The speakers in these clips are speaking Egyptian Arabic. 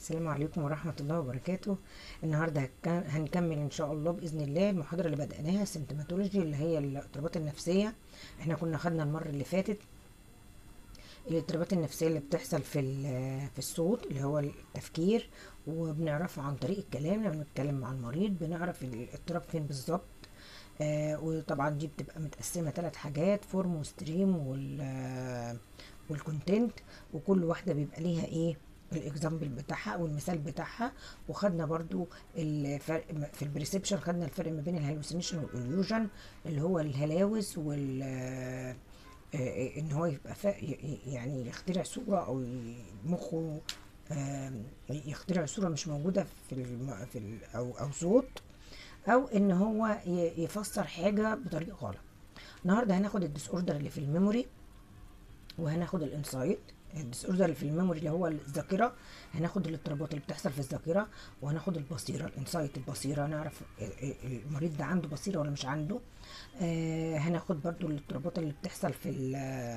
السلام عليكم ورحمة الله وبركاته النهاردة هك- هنكمل إن شاء الله بإذن الله المحاضرة اللي بدأناها سيمتوماتولوجي اللي هي الاضطرابات النفسية احنا كنا خدنا المرة اللي فاتت الاضطرابات النفسية اللي بتحصل في ال- في الصوت اللي هو التفكير وبنعرفه عن طريق الكلام لما بنتكلم مع المريض بنعرف الاضطراب فين بالظبط آه وطبعا دي بتبقى متقسمة ثلاث حاجات فورم وستريم وال آه، والكونتنت وكل واحدة بيبقى ليها ايه الاكزامبل بتاعها والمثال بتاعها وخدنا برضو الفرق م- في البريسبشن خدنا الفرق ما بين الهلوسينيشن والاليوجن اللي هو الهلاوس وال آه، آه، ان هو يبقى فا ي- ي- يعني يخترع صورة او ي- مخه آم، يخترع صورة مش موجودة في الم... في ال... او او صوت او ان هو ي- يفسر حاجة بطريقة غلط النهارده هناخد الديس اوردر اللي في الميموري وهناخد الانسايت الديس اوردر اللي في الميموري اللي هو الذاكره هناخد الاضطرابات اللي بتحصل في الذاكره وهناخد البصيره الانسايت البصيره نعرف ال- ال- المريض ده عنده بصيره ولا مش عنده آه هناخد برضو الاضطرابات اللي بتحصل في ال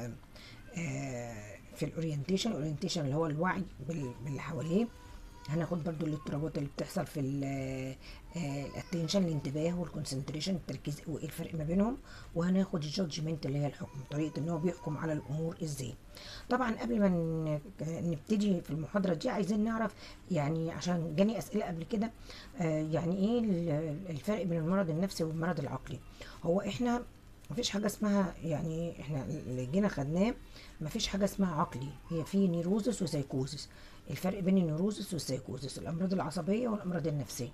آه في الاورينتيشن الاورينتيشن اللي هو الوعي بال- باللي حواليه هناخد برضو الاضطرابات اللي بتحصل في الاتنشن الانتباه والكونسنتريشن التركيز وايه الفرق ما بينهم وهناخد الجادجمنت اللي هي الحكم طريقه ان هو بيحكم على الامور ازاي طبعا قبل ما ن- نبتدي في المحاضره دي عايزين نعرف يعني عشان جاني اسئله قبل كده آه، يعني ايه ال- الفرق بين المرض النفسي والمرض العقلي هو احنا مفيش حاجه اسمها يعني احنا اللي جينا خدناه مفيش حاجه اسمها عقلي هي في نيروزس وسايكوزس الفرق بين النيروزس والسايكوزس الامراض العصبيه والامراض النفسيه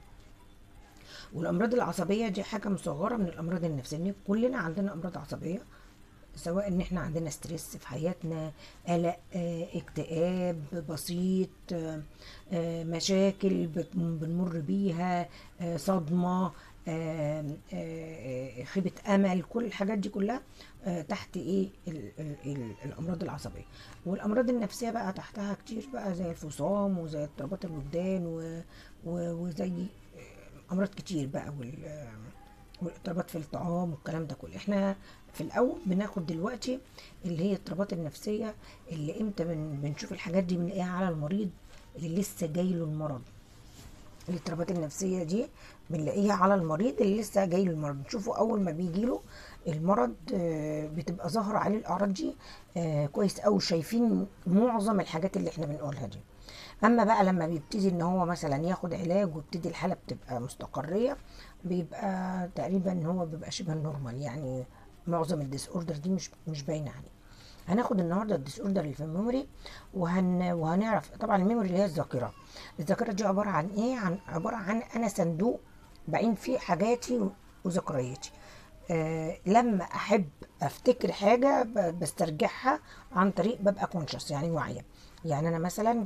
والامراض العصبيه دي حاجه مصغره من الامراض النفسيه إن كلنا عندنا امراض عصبيه سواء ان احنا عندنا ستريس في حياتنا قلق آه، اكتئاب بسيط آه، آه، مشاكل بت- بنمر بيها آه، صدمة آه، آه، خيبة امل كل الحاجات دي كلها آه، تحت ايه ال- ال- ال- الامراض العصبية والامراض النفسية بقى تحتها كتير بقى زي الفصام وزي اضطرابات الوجدان و- و- وزي آه، امراض كتير بقى وال آه، والاضطرابات في الطعام والكلام ده كله احنا في الاول بناخد دلوقتي اللي هي الاضطرابات النفسيه اللي امتى بن بنشوف الحاجات دي بنلاقيها على المريض اللي لسه جاي له المرض الاضطرابات النفسيه دي بنلاقيها على المريض اللي لسه جاي له المرض بنشوفه اول ما بيجي له المرض آه، بتبقى ظاهره عليه الاعراض دي آه، كويس قوي شايفين معظم الحاجات اللي احنا بنقولها دي اما بقى لما بيبتدي ان هو مثلا ياخد علاج ويبتدي الحاله بتبقى مستقريه بيبقى تقريبا هو بيبقى شبه نورمال يعني معظم الديس اوردر دي مش مش باينه عليه هناخد النهارده الديس اوردر اللي في الميموري وهن وهنعرف طبعا الميموري اللي هي الذاكره الذاكره دي عباره عن ايه عن عباره عن انا صندوق بعين فيه حاجاتي وذكرياتي آه لما احب افتكر حاجه ب- بسترجعها عن طريق ببقى كونشس يعني واعيه يعني انا مثلا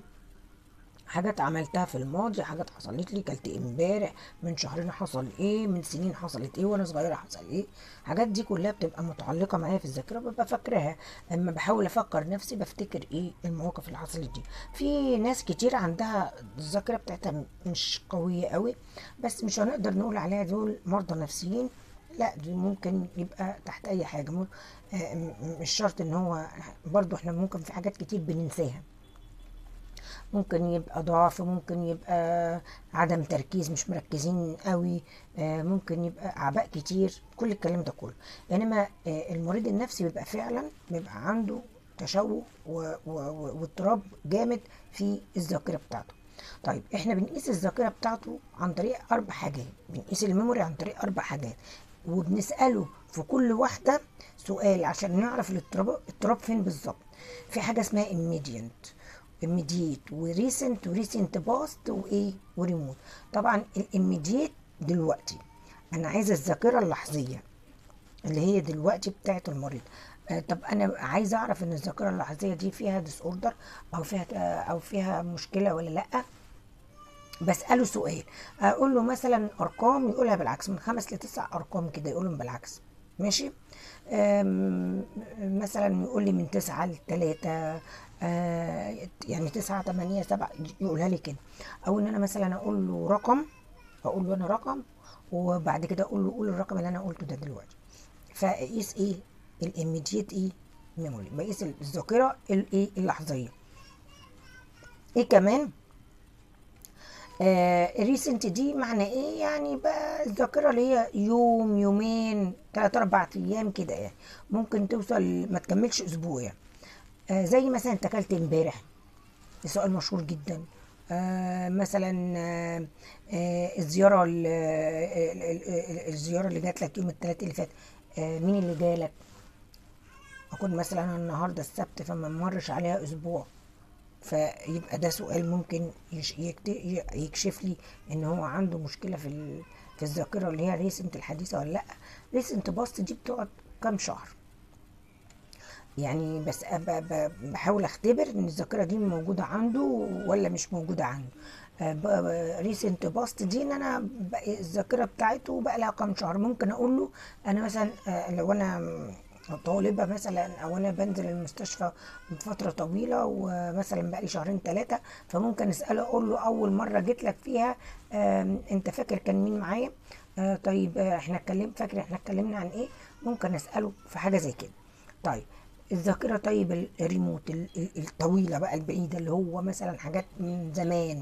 حاجات عملتها في الماضي حاجات حصلت لي كلت إيه امبارح من شهرين حصل ايه من سنين حصلت ايه وانا صغيره حصل ايه الحاجات دي كلها بتبقى متعلقه معايا في الذاكره ببقى فاكراها اما بحاول افكر نفسي بفتكر ايه المواقف اللي حصلت دي في ناس كتير عندها الذاكره بتاعتها م- مش قويه قوي بس مش هنقدر نقول عليها دول مرضى نفسيين لا دي ممكن يبقى تحت اي حاجه مو- آه، م- مش شرط ان هو برضو احنا ممكن في حاجات كتير بننساها ممكن يبقى ضعف ممكن يبقى عدم تركيز مش مركزين قوي آه، ممكن يبقى اعباء كتير كل الكلام ده كله انما آه، المريض النفسي بيبقى فعلا بيبقى عنده تشوه و- و- و- واضطراب جامد في الذاكره بتاعته طيب احنا بنقيس الذاكره بتاعته عن طريق اربع حاجات بنقيس الميموري عن طريق اربع حاجات وبنساله في كل واحده سؤال عشان نعرف الاضطراب الاضطراب فين بالظبط في حاجه اسمها immediate immediate وريسنت وريسنت باست وايه وريموت طبعا الاميديت دلوقتي انا عايزه الذاكره اللحظيه اللي هي دلوقتي بتاعه المريض آه طب انا عايزه اعرف ان الذاكره اللحظيه دي فيها ديس اوردر او فيها او فيها مشكله ولا لا بساله سؤال اقول له مثلا ارقام يقولها بالعكس من خمس لتسع ارقام كده يقولهم بالعكس ماشي أم، مثلا يقول لي من تسعة لتلاتة آه، يعني تسعة تمانية سبعة يقولها لي كده او ان انا مثلا اقول له رقم اقول له انا رقم وبعد كده اقول له قول الرقم اللي انا قلته ده دلوقتي فاقيس ايه الاميديت ايه ميموري بقيس الذاكره الايه اللحظيه ايه كمان الريسنت دي معنى ايه يعني بقى الذاكره اللي هي يوم يومين تلات اربع ايام كده يعني ممكن توصل ما تكملش اسبوع يعني آه زي مثلا انت اكلت امبارح ده سؤال مشهور جدا آه مثلا آه آه الزياره ال- ال- ال- ال- الزياره اللي جات لك يوم الثلاث اللي فات آه مين اللي جالك اكون مثلا أنا النهارده السبت فما مرش عليها اسبوع فيبقى ده سؤال ممكن يش- يكت- ي- يكشف لي ان هو عنده مشكله في ال- في الذاكره اللي هي ريسنت الحديثه ولا لا ريسنت باست دي بتقعد كام شهر يعني بس ب- ب- بحاول اختبر ان الذاكره دي موجوده عنده ولا مش موجوده عنده ريسنت باست دي ان انا ب- الذاكره بتاعته بقى لها كام شهر ممكن اقول له انا مثلا آه، لو انا طالبه مثلا او انا بنزل المستشفى فتره طويله ومثلا بقى لي شهرين ثلاثه فممكن اساله اقول له اول مره جيت لك فيها آم، انت فاكر كان مين معايا آه، طيب آه، احنا اتكلم فاكر احنا اتكلمنا عن ايه ممكن اساله في حاجه زي كده طيب الذاكره طيب ال- الريموت ال- ال- الطويله بقى البعيده اللي هو مثلا حاجات من زمان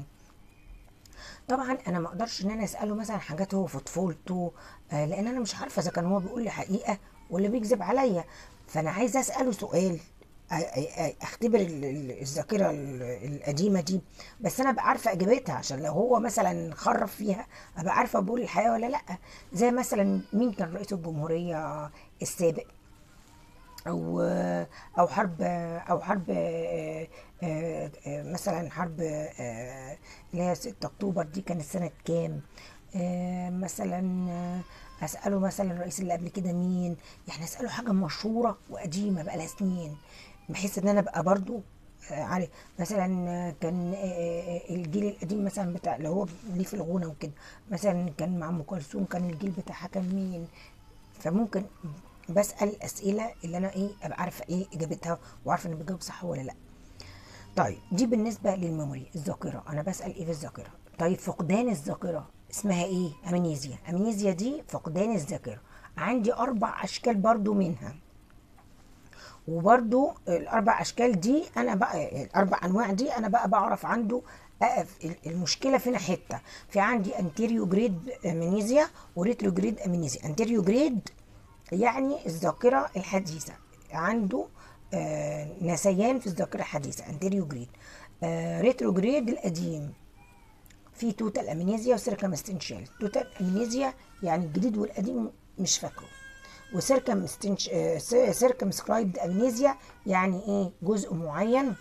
طبعا انا ما اقدرش ان انا اساله مثلا حاجات هو في طفولته آه لان انا مش عارفه اذا كان هو بيقول لي حقيقه ولا بيكذب عليا فانا عايزه اساله سؤال آه، آه، آه، اختبر ال- ال- الذاكره ال- القديمه دي بس انا ابقى عارفه اجابتها عشان لو هو مثلا خرف فيها ابقى عارفه بقول الحقيقه ولا لا زي مثلا مين كان رئيس الجمهوريه السابق او او حرب او حرب آه، آه، آه، مثلا حرب آه، اللي هي 6 اكتوبر دي كانت سنة كام آه، مثلا آه، اساله مثلا الرئيس اللي قبل كده مين يعني اساله حاجة مشهورة وقديمة بقالها سنين بحيث ان انا ابقى برضو آه، عارف مثلا آه، كان آه، آه، آه، الجيل القديم مثلا بتاع اللي هو ليه في الغنى وكده مثلا كان مع ام كلثوم كان الجيل بتاعها كان مين فممكن بسأل الأسئلة اللي أنا إيه أبقى عارفة إيه إجابتها وعارفة إني بجاوب صح ولا لأ. طيب دي بالنسبة للميموري الذاكرة أنا بسأل إيه في الذاكرة؟ طيب فقدان الذاكرة اسمها إيه؟ أمنيزيا أمنيزيا دي فقدان الذاكرة عندي أربع أشكال برضو منها وبرضو الاربع اشكال دي انا بقى الاربع انواع دي انا بقى بعرف عنده أقف المشكله فينا حته في عندي انتيريو جريد امنيزيا وريترو جريد امنيزيا انتيريو جريد يعني الذاكره الحديثه عنده آه نسيان في الذاكره الحديثه انتيريو جريد آه ريترو جريد القديم في توتال امنيزيا وسيركمستنشال توتال امنيزيا يعني الجديد والقديم مش فاكره وسيركم سيركمسكرايبد امنيزيا يعني ايه جزء معين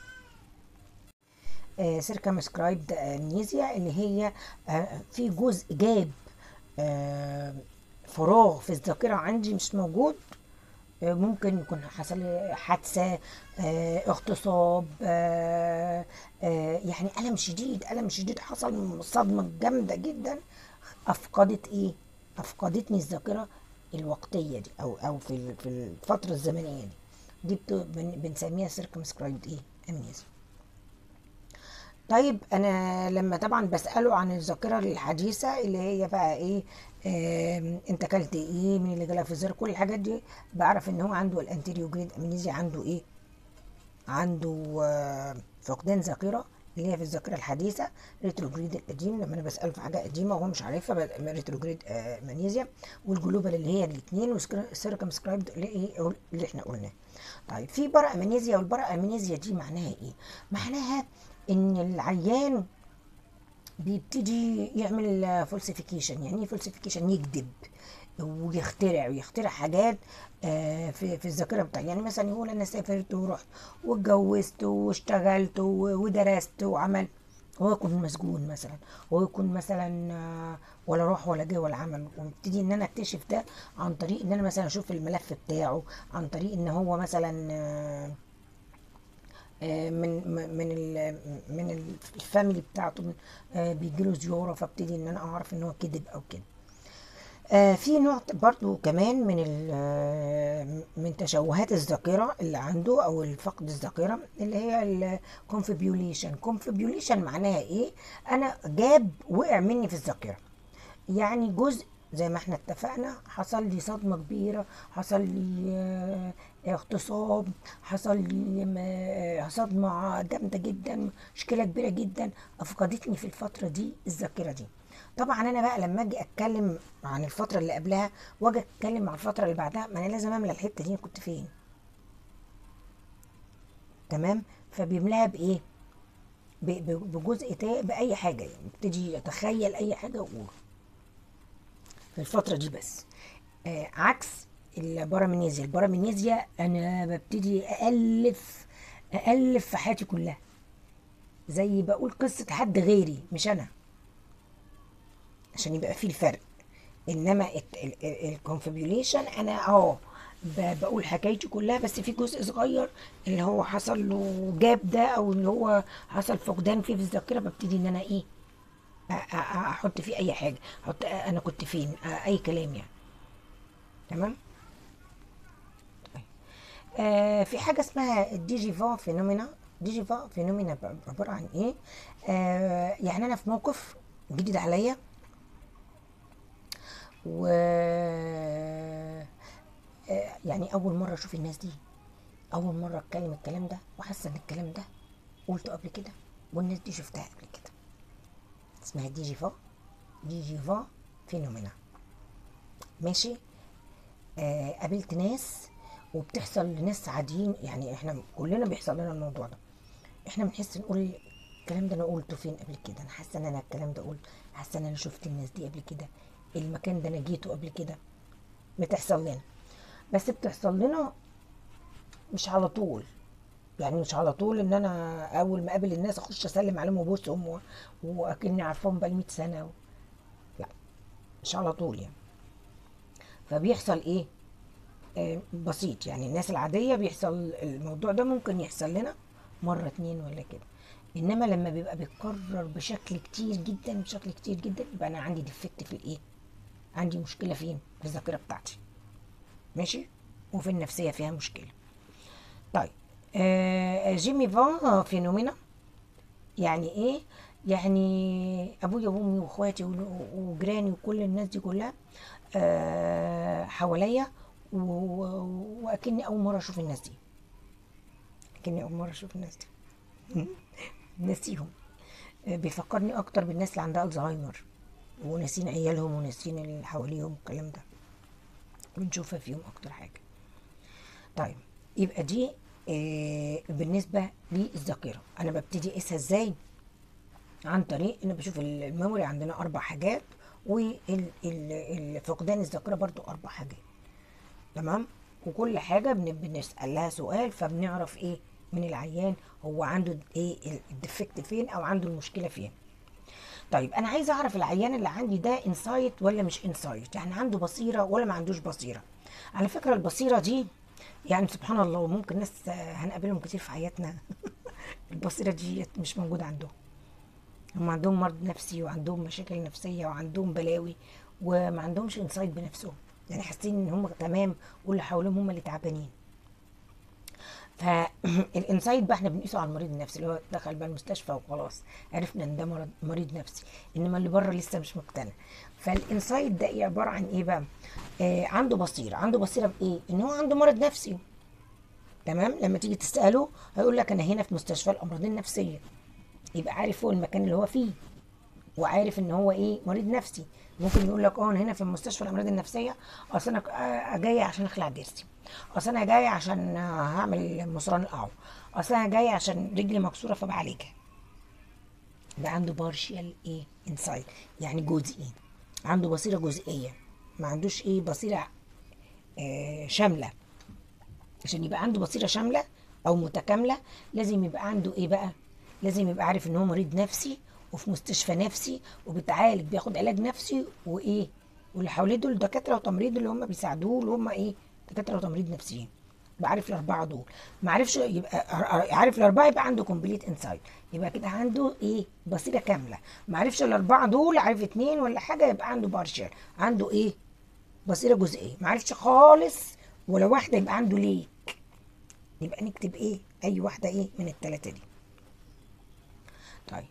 سيركمسكرايبد امنيزيا اللي هي آه، في جزء جاب آه، فراغ في الذاكره عندي مش موجود آه، ممكن يكون حصل لي حادثه آه، اغتصاب آه، آه، يعني الم شديد الم شديد حصل صدمه جامده جدا افقدت ايه افقدتني الذاكره الوقتيه دي او او في ال- في الفتره الزمنيه دي دي بت- بن- بنسميها سيركمسكرايبد ايه امنيزيا طيب انا لما طبعا بساله عن الذاكره الحديثه اللي هي بقى ايه آم، انت اكلت ايه مين اللي جالك في الزر كل الحاجات دي بعرف ان هو عنده الانتيريو جريد امنيزيا عنده ايه عنده آه، فقدان ذاكره اللي هي في الذاكره الحديثه ريتروجريد القديم لما انا بساله في حاجه قديمه وهو مش عارفها بقى ريتروجريد آه مانيزيا والجلوبال اللي هي الاثنين والسيركمسكرايبد اللي ايه اللي احنا قلناه طيب في برا امنيزيا والبرا امنيزيا دي معناها ايه معناها ان العيان بيبتدي يعمل فولسيفيكيشن يعني ايه فولسيفيكيشن يكذب ويخترع ويخترع حاجات آه، في في الذاكره بتاعتي يعني مثلا يقول انا سافرت ورحت واتجوزت واشتغلت و- ودرست وعمل هو يكون مسجون مثلا هو يكون مثلا آه، ولا راح ولا جه ولا عمل وابتدي ان انا اكتشف ده عن طريق ان انا مثلا اشوف الملف بتاعه عن طريق ان هو مثلا آه، آه، من من ال من الفاميلي بتاعته من- آه، بيجيله زياره فابتدي ان انا اعرف ان هو كذب او كده آه، في نوع برضو كمان من ال- آه، من تشوهات الذاكرة اللي عنده أو الفقد الذاكرة اللي هي الكونفبيوليشن كونفبيوليشن معناها إيه؟ أنا جاب وقع مني في الذاكرة يعني جزء زي ما احنا اتفقنا حصل لي صدمة كبيرة حصل لي آه، اغتصاب حصل لي م- صدمة جامدة جدا مشكلة كبيرة جدا أفقدتني في الفترة دي الذاكرة دي طبعا أنا بقى لما أجي أتكلم عن الفترة اللي قبلها وأجي أتكلم عن الفترة اللي بعدها ما أنا لازم أملى الحتة دي أنا كنت فين تمام فبيملاها بإيه ب- ب- بجزء تا بأي حاجة يعني ابتدي يتخيل أي حاجة وأقول في الفترة دي بس آه عكس البارامينيزيا البارامينيزيا انا ببتدي الف الف في حياتي كلها زي بقول قصة حد غيري مش انا عشان يبقى فيه الفرق انما الكونفبيوليشن انا اه ب- بقول حكايتي كلها بس في جزء صغير اللي هو حصل له جاب ده او اللي هو حصل فقدان فيه في الذاكره ببتدي ان انا ايه أ- أ- أ- احط فيه اي حاجه احط انا كنت فين أ- اي كلام يعني تمام آه في حاجة اسمها الديجيفا فينومينا ديجيفا فينومينا ب- عبارة عن ايه آه يعني انا في موقف جديد عليا و آه يعني اول مرة اشوف الناس دي اول مرة اتكلم الكلام ده وحاسة ان الكلام ده قلته قبل كده والناس دي شفتها قبل كده اسمها ديجيفا ديجيفا فينومينا ماشي آه قابلت ناس وبتحصل لناس عاديين يعني احنا كلنا بيحصل لنا الموضوع ده احنا بنحس نقول الكلام ده انا قلته فين قبل كده انا حاسه ان انا الكلام ده قلت حاسه ان انا شفت الناس دي قبل كده المكان ده انا جيته قبل كده بتحصل لنا بس بتحصل لنا مش على طول يعني مش على طول ان انا اول ما اقابل الناس اخش اسلم عليهم وابوسهم و- واكني عارفاهم بقالي 100 سنه و... لا مش على طول يعني فبيحصل ايه آه، بسيط يعني الناس العادية بيحصل الموضوع ده ممكن يحصل لنا مرة اتنين ولا كده انما لما بيبقى بيتكرر بشكل كتير جدا بشكل كتير جدا يبقى انا عندي ديفكت في الايه عندي مشكلة فين في الذاكرة بتاعتي ماشي وفي النفسية فيها مشكلة طيب آه جيمي فان فينومينا يعني ايه يعني ابويا وامي واخواتي ون- وجيراني وكل الناس دي كلها آه حواليا و- و- واكني اول مره اشوف الناس دي اكني اول مره اشوف الناس دي ناسيهم آه، بيفكرني اكتر بالناس اللي عندها الزهايمر وناسين عيالهم وناسين اللي حواليهم والكلام ده بنشوفها فيهم اكتر حاجه طيب يبقى دي آه بالنسبه للذاكره انا ببتدي اقيسها ازاي عن طريق ان بشوف الميموري عندنا اربع حاجات وفقدان الذاكره برضو اربع حاجات تمام وكل حاجه بن- بنسال لها سؤال فبنعرف ايه من العيان هو عنده ايه الديفكت فين او عنده المشكله فين طيب انا عايزه اعرف العيان اللي عندي ده انسايت ولا مش انسايت يعني عنده بصيره ولا ما عندوش بصيره على فكره البصيره دي يعني سبحان الله ممكن ناس آه، هنقابلهم كتير في حياتنا البصيره دي مش موجوده عندهم هم عندهم مرض نفسي وعندهم مشاكل نفسيه وعندهم بلاوي وما عندهمش انسايت بنفسهم يعني حاسين ان هم تمام واللي حواليهم هم اللي تعبانين فالانسايت بقى احنا بنقيسه على المريض النفسي اللي هو دخل بقى المستشفى وخلاص عرفنا ان ده مرض مريض نفسي انما اللي بره لسه مش مقتنع فالانسايت ده ايه عباره عن ايه بقى آه عنده بصيره عنده بصيره بايه ان هو عنده مرض نفسي تمام لما تيجي تساله هيقول لك انا هنا في مستشفى الامراض النفسيه يبقى عارف هو المكان اللي هو فيه وعارف ان هو ايه مريض نفسي ممكن يقول لك اه انا هنا في مستشفى الامراض النفسيه اصل انا آه، جاي عشان اخلع ضرسي اصل انا جاي عشان آه، هعمل مصران القعو اصل انا جاي عشان رجلي مكسوره فبعالجها ده عنده بارشيال ايه انسايت يعني جزئي عنده بصيره جزئيه ما عندوش ايه بصيره آه شامله عشان يبقى عنده بصيره شامله او متكامله لازم يبقى عنده ايه بقى لازم يبقى عارف ان هو مريض نفسي وفي مستشفى نفسي وبيتعالج بياخد علاج نفسي وايه واللي حواليه دول دكاتره وتمريض اللي هم بيساعدوه اللي هم ايه دكاتره وتمريض نفسيين يبقى عارف الاربعه دول ما عرفش يبقى عارف الاربعه يبقى عنده كومبليت انسايت يبقى كده عنده ايه بصيره كامله ما عرفش الاربعه دول عارف اتنين ولا حاجه يبقى عنده بارشال عنده ايه بصيره جزئيه ما عرفش خالص ولا واحده يبقى عنده ليك يبقى نكتب ايه اي واحده ايه من الثلاثه دي طيب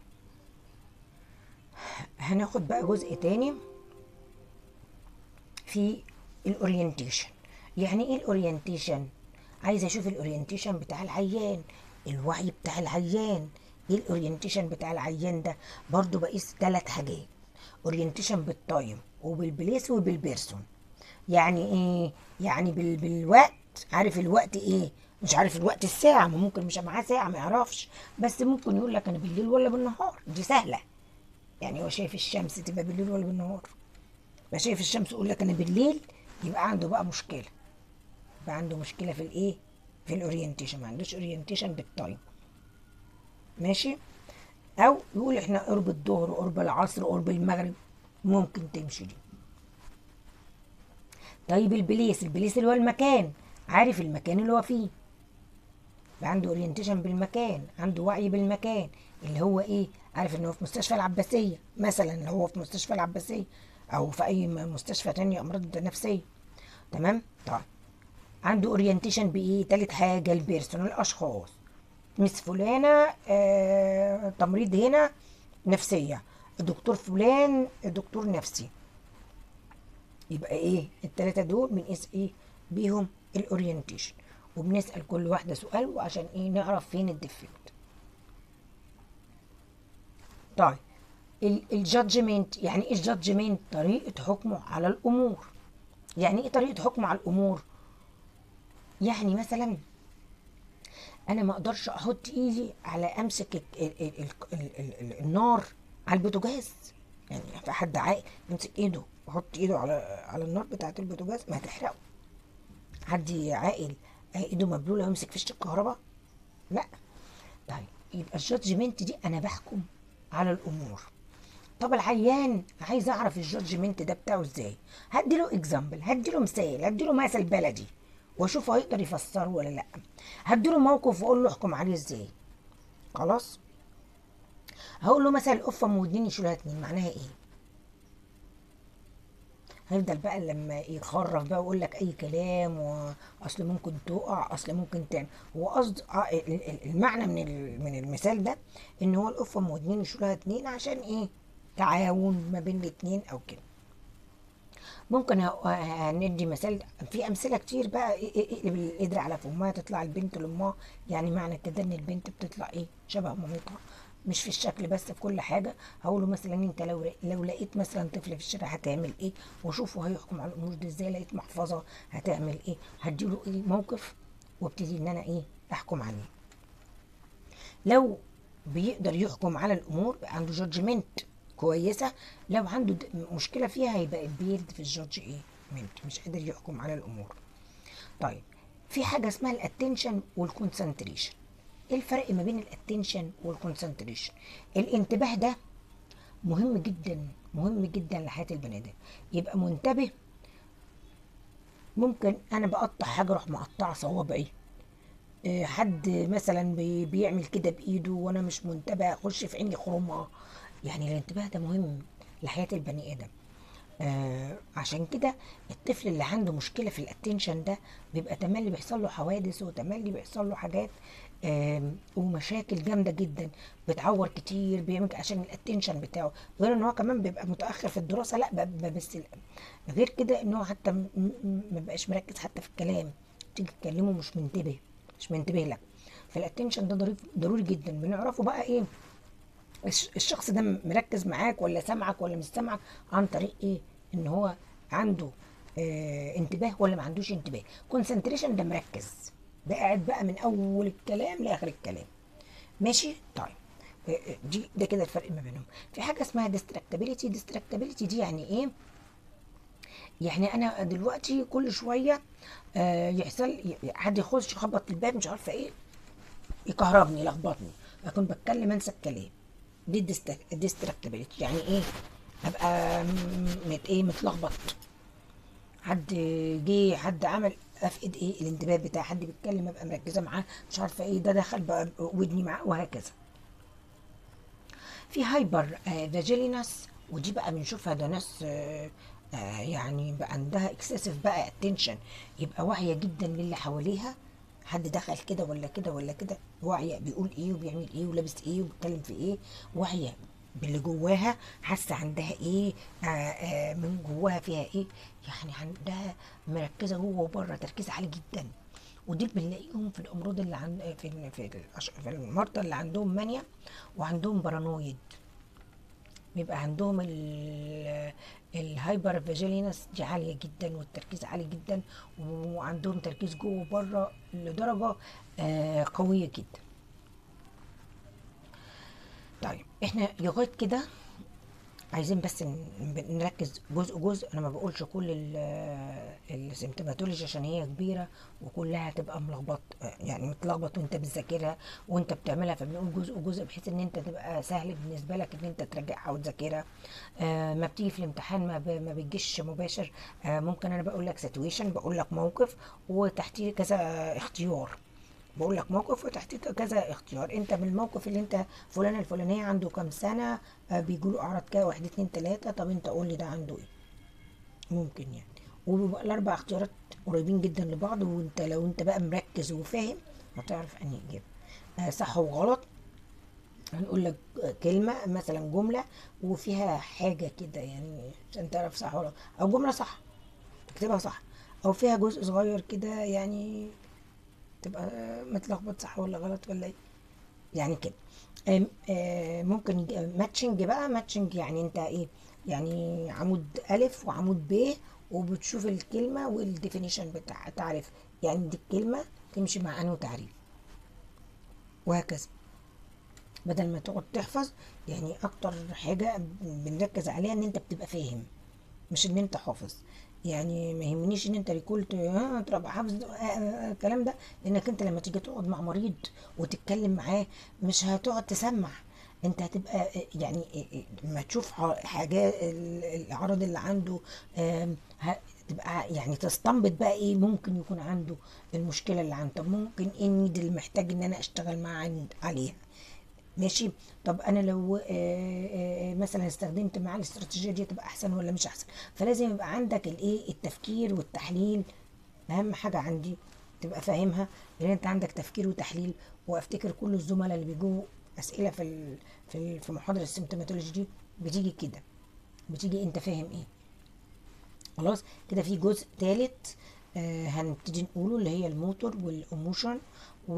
هناخد بقى جزء تاني في الاورينتيشن يعني ايه الاورينتيشن عايزه اشوف الاورينتيشن بتاع العيان الوعي بتاع العيان ايه الاورينتيشن بتاع العيان ده برضو بقيس ثلاث حاجات اورينتيشن بالتايم وبالبليس وبالبيرسون يعني ايه يعني بال... بالوقت عارف الوقت ايه مش عارف الوقت الساعة ما ممكن مش معاه ساعة ما يعرفش بس ممكن يقول لك انا بالليل ولا بالنهار دي سهلة يعني هو شايف الشمس تبقى بالليل ولا بالنهار يبقى شايف الشمس يقول لك انا بالليل يبقى عنده بقى مشكلة يبقى عنده مشكلة في الايه في الاورينتيشن ما عندوش اورينتيشن بالتايم ماشي او يقول احنا قرب الظهر قرب العصر قرب المغرب ممكن تمشي دي طيب البليس البليس اللي هو المكان عارف المكان اللي هو فيه يبقى عنده اورينتيشن بالمكان عنده وعي بالمكان اللي هو ايه عارف ان هو في مستشفى العباسية مثلا لو هو في مستشفى العباسية او في اي م- مستشفى تانية امراض نفسية تمام طيب عنده اورينتيشن بايه تالت حاجة البيرسون الاشخاص مس فلانة آه تمريض هنا نفسية الدكتور فلان دكتور نفسي يبقى ايه التلاتة دول بنقيس ايه بيهم الاورينتيشن وبنسأل كل واحدة سؤال وعشان ايه نعرف فين الديفكت طيب الجادجمنت يعني ايه الجادجمنت طريقة حكمه على الامور يعني ايه طريقة حكمه على الامور يعني مثلا انا ما اقدرش احط ايدي على امسك ال ال ال ال ال ال النار على البوتاجاز يعني في حد عاقل يمسك ايده ويحط ايده على على النار بتاعه البوتاجاز ما هتحرقه حد عاقل ايده مبلوله ويمسك فيشه الكهرباء لا طيب يبقى الجادجمنت دي انا بحكم على الامور طب العيان عايز اعرف الجادجمنت ده بتاعه ازاي هدي له اكزامبل هدي له مثال هدي له مثل بلدي واشوف هيقدر يفسره ولا لا هدي له موقف واقول له احكم عليه ازاي خلاص هقول له مثلا القفه ام ودنين يشيلها اتنين معناها ايه هيفضل بقى لما يخرف بقى ويقول لك اي كلام واصل ممكن تقع اصل ممكن تعمل هو قصد آه، ال- ال- المعنى من ال- من المثال ده ان هو القفه ام ودنين يشيلها اتنين عشان ايه تعاون ما بين الاتنين او كده ممكن ه- هندي مثال في امثله كتير بقى إيه- إيه- اقلب القدر على فمها تطلع البنت لامها يعني معنى كده ان البنت بتطلع ايه شبه مامتها مش في الشكل بس في كل حاجه هقول له مثلا انت لو لو لقيت مثلا طفل في الشارع هتعمل ايه وشوفه هيحكم على الامور دي ازاي لقيت محفظه هتعمل ايه هديله ايه موقف وابتدي ان انا ايه احكم عليه لو بيقدر يحكم على الامور بقى عنده جادجمنت كويسه لو عنده د- مشكله فيها هيبقى بيلد في الجادج ايه منت مش قادر يحكم على الامور طيب في حاجه اسمها الاتنشن والكونسنتريشن ايه الفرق ما بين الاتنشن والكونسنتريشن الانتباه ده مهم جدا مهم جدا لحياه البني ادم يبقى منتبه ممكن انا بقطع حاجه اروح مقطعه صوابعي آه، حد مثلا بي- بيعمل كده بايده وانا مش منتبه اخش في عيني خرمها يعني الانتباه ده مهم لحياه البني ادم آه عشان كده الطفل اللي عنده مشكله في الاتنشن ده بيبقى تملي بيحصل له حوادث وتملي بيحصل له حاجات آم، ومشاكل جامده جدا بتعور كتير بيعمل عشان الاتنشن بتاعه غير ان هو كمان بيبقى متاخر في الدراسه لا ب- ب- بس ال- غير كده ان هو حتى م- م- ما بقاش مركز حتى في الكلام تيجي تكلمه مش منتبه مش منتبه لك فالاتنشن ده ضروري ضروري جدا بنعرفه بقى ايه الش- الشخص ده مركز معاك ولا سامعك ولا مش سامعك عن طريق ايه ان هو عنده آه انتباه ولا ما عندوش انتباه كونسنتريشن ده مركز ده قاعد بقى من اول الكلام لاخر الكلام ماشي طيب آه، آه، دي ده كده الفرق ما بينهم في حاجه اسمها ديستراكتابيليتي ديستراكتابيليتي دي يعني ايه يعني انا دلوقتي كل شويه آه يحصل ي- حد يخش يخبط الباب مش عارفه ايه يكهربني يلخبطني اكون بتكلم انسى الكلام دي الديستراكتابيلتي يعني ايه ابقى م- مت ايه متلخبط حد جه حد عمل افقد ايه الانتباه بتاعي حد بيتكلم ابقى مركزه معاه مش عارفه ايه ده دخل بقى ودني معاه وهكذا في هايبر فاجيلينس ودي بقى بنشوفها ده ناس آه، آه، يعني بقى عندها اكسسيف بقى اتنشن يبقى واعيه جدا للي حواليها حد دخل كده ولا كده ولا كده واعيه بيقول ايه وبيعمل ايه ولابس ايه وبيتكلم في ايه واعيه باللي جواها حاسه عندها ايه آه آه من جواها فيها ايه يعني عندها مركزه جوه وبره تركيز عالي جدا ودول بنلاقيهم في الامراض اللي عند في ال- في الأش- في المرضى اللي عندهم مانيا وعندهم بارانويد بيبقى عندهم ال الهايبر فيجيلينس دي عالية جدا والتركيز عالي جدا وعندهم تركيز جوه وبره لدرجة آه قوية جدا طيب احنا لغاية كده عايزين بس ن- نركز جزء جزء انا ما بقولش كل ال- السيمتوماتولوجي عشان هي كبيره وكلها هتبقى ملخبط يعني متلخبط وانت بتذاكرها وانت بتعملها فبنقول جزء جزء بحيث ان انت تبقى سهل بالنسبه لك ان انت تراجعها وتذاكرها آه ما بتيجي في الامتحان ما, ب... ما بتجيش مباشر آه ممكن انا بقول لك سيتويشن بقول لك موقف وتحتيه كذا اختيار بقول لك موقف وتحتيه كذا اختيار انت من الموقف اللي انت فلان الفلانيه عنده كام سنه آه بيجيله اعراض كده واحد اتنين تلاته طب انت قول لي ده عنده ايه ممكن يعني وبيبقى الاربع اختيارات قريبين جدا لبعض وانت لو انت بقى مركز وفاهم هتعرف انهي اجابه آه صح وغلط هنقول لك كلمة مثلا جملة وفيها حاجة كده يعني عشان تعرف صح ولا أو جملة صح تكتبها صح أو فيها جزء صغير كده يعني تبقى متلخبط صح ولا غلط ولا ايه يعني كده آم، آه، ممكن ماتشنج بقى ماتشنج يعني انت ايه يعني عمود ألف وعمود ب وبتشوف الكلمة والديفينيشن بتاع تعرف يعني دي الكلمة تمشي مع أنه تعريف وهكذا بدل ما تقعد تحفظ يعني اكتر حاجة بنركز عليها ان انت بتبقى فاهم مش ان انت حافظ يعني ما يهمنيش ان انت ريكولت ها تبقى حافظ آه، آه، الكلام ده لانك انت لما تيجي تقعد مع مريض وتتكلم معاه مش هتقعد تسمع انت هتبقى آه، يعني آه، آه، لما تشوف ح- حاجات ال- الاعراض اللي عنده آم، ه- تبقى يعني تستنبط بقى ايه ممكن يكون عنده المشكله اللي عنده طب ممكن ايه النيد اللي محتاج ان انا اشتغل معاه عند- عليها ماشي طب انا لو آه، آه، مثلا استخدمت معاه الاستراتيجيه دي تبقى احسن ولا مش احسن فلازم يبقى عندك الايه التفكير والتحليل اهم حاجه عندي تبقى فاهمها لان انت عندك تفكير وتحليل وافتكر كل الزملاء اللي بيجوا اسئله في ال- في ال- في محاضره السيمتوماتولوجي دي بتيجي كده بتيجي انت فاهم ايه خلاص كده في جزء ثالث آه هنبتدي نقوله اللي هي الموتور والايموشن و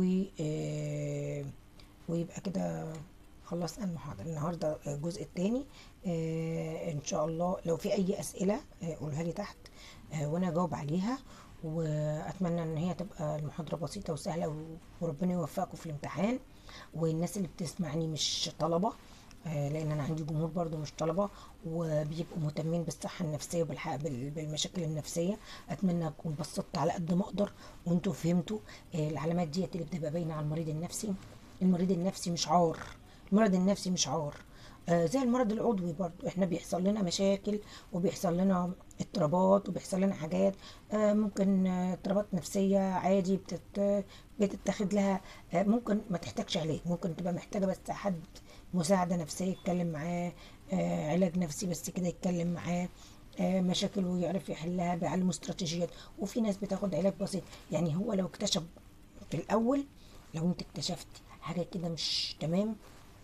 آه ويبقى كده خلصنا المحاضرة النهاردة الجزء الثاني آه ان شاء الله لو في اي اسئلة آه قولها لي تحت آه وانا اجاوب عليها واتمنى ان هي تبقى المحاضرة بسيطة وسهلة و- وربنا يوفقكم في الامتحان والناس اللي بتسمعني مش طلبة آه، لان انا عندي جمهور برضو مش طلبه وبيبقوا مهتمين بالصحه النفسيه وبالحق بال- بالمشاكل النفسيه اتمنى اكون بسطت على قد ما اقدر وانتوا فهمتوا آه، العلامات ديت اللي بتبقى باينه على المريض النفسي المريض النفسي مش عار المرض النفسي مش عار آه، زي المرض العضوي برضو احنا بيحصل لنا مشاكل وبيحصل لنا اضطرابات وبيحصل لنا حاجات آه، ممكن آه، اضطرابات نفسية عادي بتت... بتتاخد لها آه، ممكن ما تحتاجش علاج ممكن تبقى محتاجة بس حد مساعدة نفسية يتكلم معاه آه، علاج نفسي بس كده يتكلم معاه آه، مشاكل ويعرف يحلها بيعلموا استراتيجيات وفي ناس بتاخد علاج بسيط يعني هو لو اكتشف في الأول لو انت اكتشفت حاجة كده مش تمام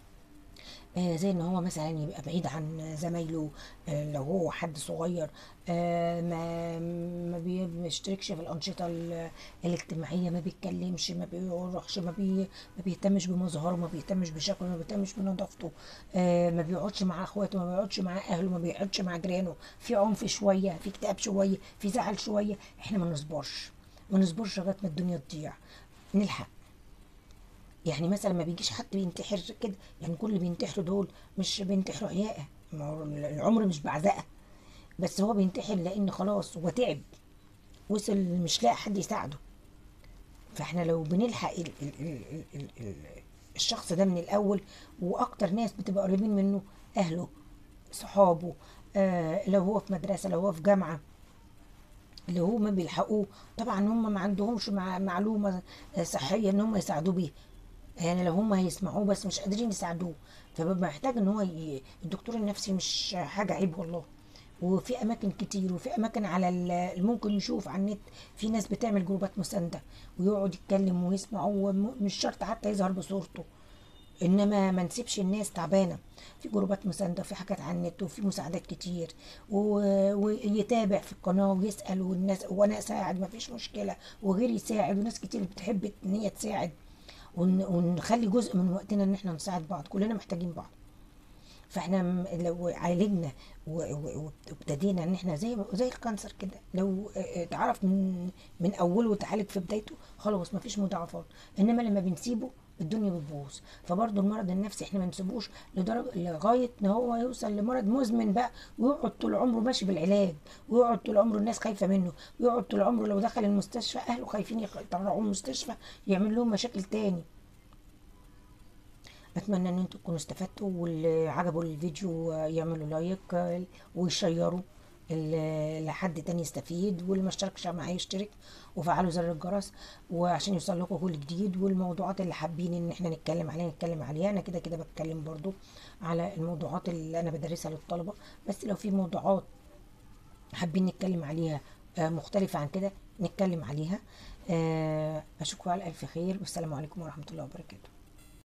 آه زي ان هو مثلا يبقى بعيد عن زمايله آه لو هو حد صغير آه ما ما بي- بيشتركش في الانشطه ال- الاجتماعيه ما بيتكلمش ما بيروحش ما, بي ما بيهتمش بمظهره ما بيهتمش بشكله ما بيهتمش بنظافته آه ما بيقعدش مع اخواته ما بيقعدش مع اهله ما بيقعدش مع جيرانه في عنف شويه في اكتئاب شويه في زعل شويه احنا ما نصبرش ما نصبرش لغايه ما الدنيا تضيع نلحق يعني مثلا ما بيجيش حد بينتحر كده يعني كل اللي بينتحروا دول مش بينتحروا عياقة ما هو العمر مش بعزقة بس هو بينتحر لان خلاص هو تعب وصل مش لاقي حد يساعده فاحنا لو بنلحق ال ال ال ال ال ال الشخص ده من الاول واكتر ناس بتبقى قريبين منه اهله صحابه آه لو هو في مدرسة لو هو في جامعة اللي هم بيلحقوه طبعا هم ما عندهمش مع معلومة صحية ان هم يساعدوه بيها يعني لو هم هيسمعوه بس مش قادرين يساعدوه فبيبقى محتاج ان هو ي... الدكتور النفسي مش حاجة عيب والله وفي اماكن كتير وفي اماكن على ال- اللي ممكن نشوف على النت في ناس بتعمل جروبات مساندة ويقعد يتكلم ويسمع ومش شرط حتى يظهر بصورته انما ما نسيبش الناس تعبانه في جروبات مسانده وفي حاجات على النت وفي مساعدات كتير و- ويتابع في القناه ويسال والناس وانا اساعد ما فيش مشكله وغيري يساعد وناس كتير بتحب ان هي تساعد ون- ونخلي جزء من وقتنا ان احنا نساعد بعض كلنا محتاجين بعض فاحنا م- لو عالجنا و- و- وابتدينا ان احنا زي زي الكانسر كده لو اه، اتعرف من من اوله وتعالج في بدايته خلاص مفيش مضاعفات انما لما بنسيبه الدنيا بتبوظ فبرضه المرض النفسي احنا ما نسيبوش لدرجه لغايه ان هو يوصل لمرض مزمن بقى ويقعد طول عمره ماشي بالعلاج ويقعد طول عمره الناس خايفه منه ويقعد طول عمره لو دخل المستشفى اهله خايفين يخ- يطلعوه المستشفى يعمل لهم مشاكل تاني اتمنى ان انتوا تكونوا استفدتوا واللي عجبوا الفيديو يعملوا لايك آه، ويشيروا ال- لحد تاني يستفيد واللي ما اشتركش معايا يشترك وفعلوا زر الجرس وعشان يوصل لكم كل جديد والموضوعات اللي حابين ان احنا نتكلم عليها نتكلم عليها انا كده كده بتكلم برضو على الموضوعات اللي انا بدرسها للطلبة بس لو في موضوعات حابين نتكلم عليها آه، مختلفة عن كده نتكلم عليها آه، اشوفكم على الف خير والسلام عليكم ورحمة الله وبركاته